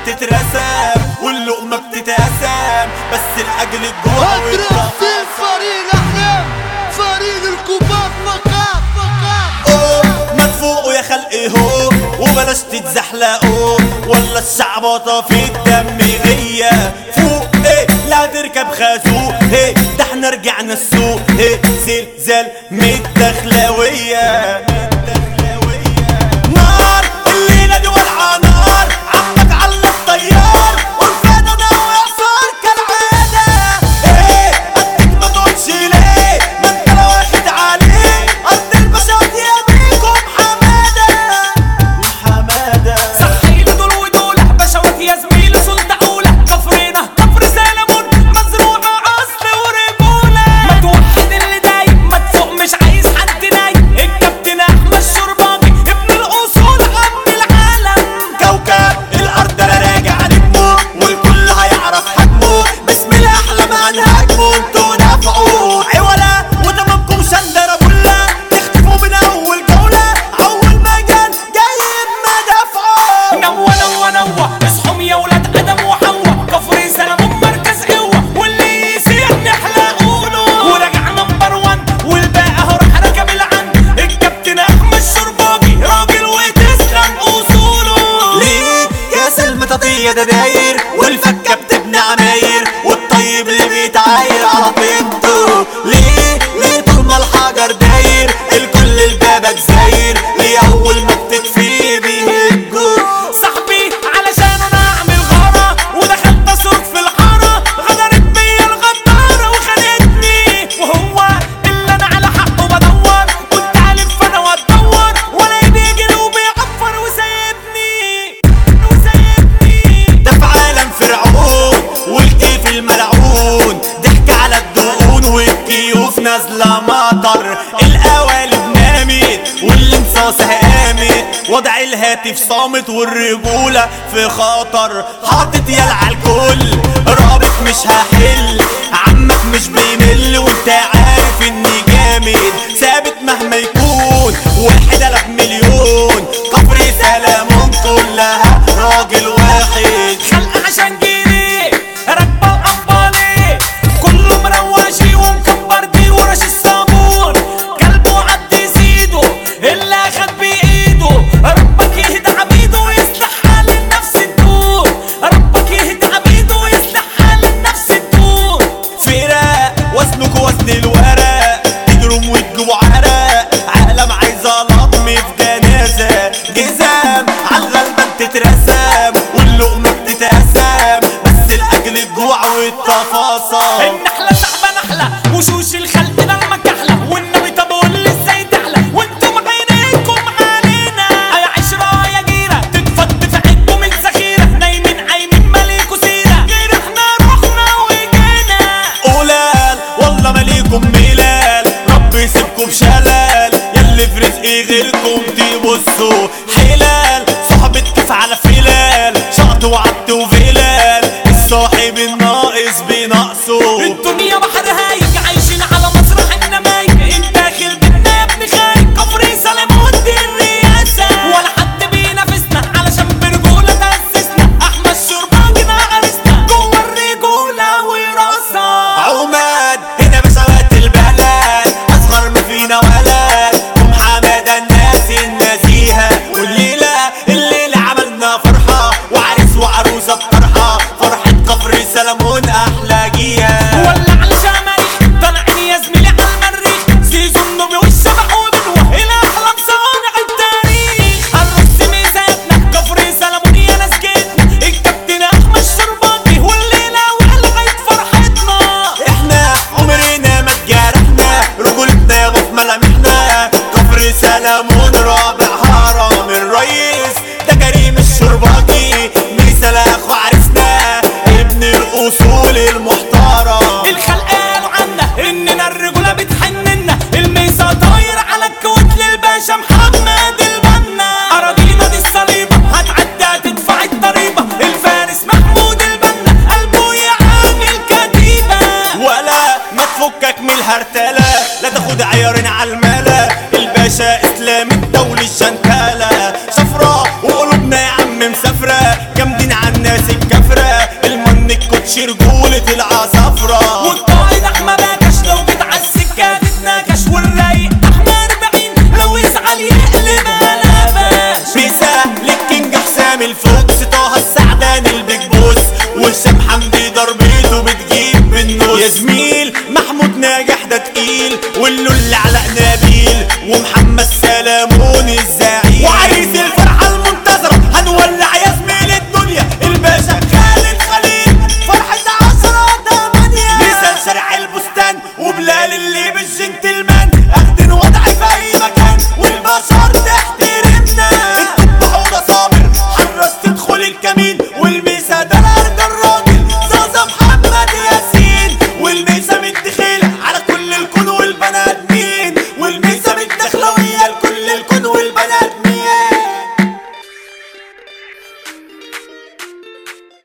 بتترسم واللقمة بتتقسم بس لأجل الجوع مدرسة فريق الأحلام فريق الكبار فقط فقط أوه، ما تفوقوا يا خلقي هو وبلاش تتزحلقوا ولا الشعبطة في الدم غية فوق ايه لا تركب خازوق ايه ده احنا رجعنا السوق ايه زلزال متدخلوية نار الليلة دي ولعة نار عمك على الطيار والفدا ناوي يعصر كالعادة ايه قدك ما تقولش ليه ما انت لو واخد عليه ارض البشر يميكم حمادة وحمادة صحيلي دول ودول بشوات يا زميلي سلطة أولى كفرنا كفر سلمون مزروعة أصل ورجولة ما توحد اللي دايم ما تفوق مش عايز حد نايم الكابتن أحمد الشرباجي ابن الأصول عم العالم كوكب الارض انا راجع نجمه والكل هيعرف حجمه بسم الله احلام هنهاجمه انتوا دافعوا عولا وتمامكم شندرة بلة تختفوا من اول جولة اول مجال جايب مدافعه نوى نوى نوى اصحوا يا ولاد ادم وحواء كفر سلمون مركز قوه واللي يسيح نحلق قوله وراجع نمبر 1 والباقي اهو راح ركب العن الكابتن احمد الشرباجي راجل وتسلم اصوله ليه يا سلمى تطية ده داير والفكة بتبني عماير والطيب اللي بيتعاير على طيبته ليه ليه طول ما الحجر داير الكل البابك زاير ليه اول ما بتطفي بيهجوا صاحبي علشان انا اعمل غارة ودخلت اسوق في الحارة غدرت بيا الغدارة وخانتني وهو اللي انا على حقه بدور كنت عارف انا واتدور ولا بيجري وبيعفر وسايبني وسايبني ده في عالم فرعون والكيف الملعون ضحك على الدقون والكيوف نازلة مطر القوالب نامت والانصاص قامت وضع الهاتف صامت والرجولة في خطر حاطط يل على الكل رابط مش هحل عمك مش بيمل وانت عارف اني جامد ثابت مهما يكون واحد الف مليون كفر سلامون كلها راجل واحد خلق عشان جيري راكبة وقبالي كله مرواشي ومكبر دي ورش الصابون قلبه عدي سيده اللي اخد بايده ربك يهدى عبيده ويصلح حال النفس تدور ربك يهدى عبيده ويصلح حال النفس تدور فراق وزنك وزن الورق تجرم وتجيبوا عرق عالم عايزة لطم في جنازة جزام عالغلبة بتترسم واللقمة بتتقسم بس لأجل الجوع والتفاصيل النحلة سحبة نحلة وشوش الخلق لما كحلة والنبي طب قول لي ازاي تحلى وانتم عينيكم علينا يا عشرة يا جيرة تتفض في عينكم الذخيرة نايمين عايمين ماليكوا سيرة غير احنا رحنا وجينا قلال والله ماليكم ملال رب يسيبكم بشلال ياللي في رزقي غيركم تبصوا حلال صحبة كيف على فلال شقط وعبد وفلال الصاحب الناقص بنقصه الدنيا بحر هايج عايشين على مسرح النمايج انت داخل بيتنا يا ابن خايج كفري سلام ودي الرئاسة ولا حد بينافسنا علشان برجولة تأسسنا احمد شرباجنا عرسنا جوه الرجولة وراسة عماد هنا بسوات البلد اصغر ما فينا ولد ام حمادة الناس النزيهة والليلة الليلة عملنا فرحة وعريس وعروسة بطرحة بقتش رجولة العصافرة والقائد احمد باكش لو جيت على السكه تتناكش والرايق احمد 40 لو يزعل يقلب على باش بيسا للكينج حسام الفوق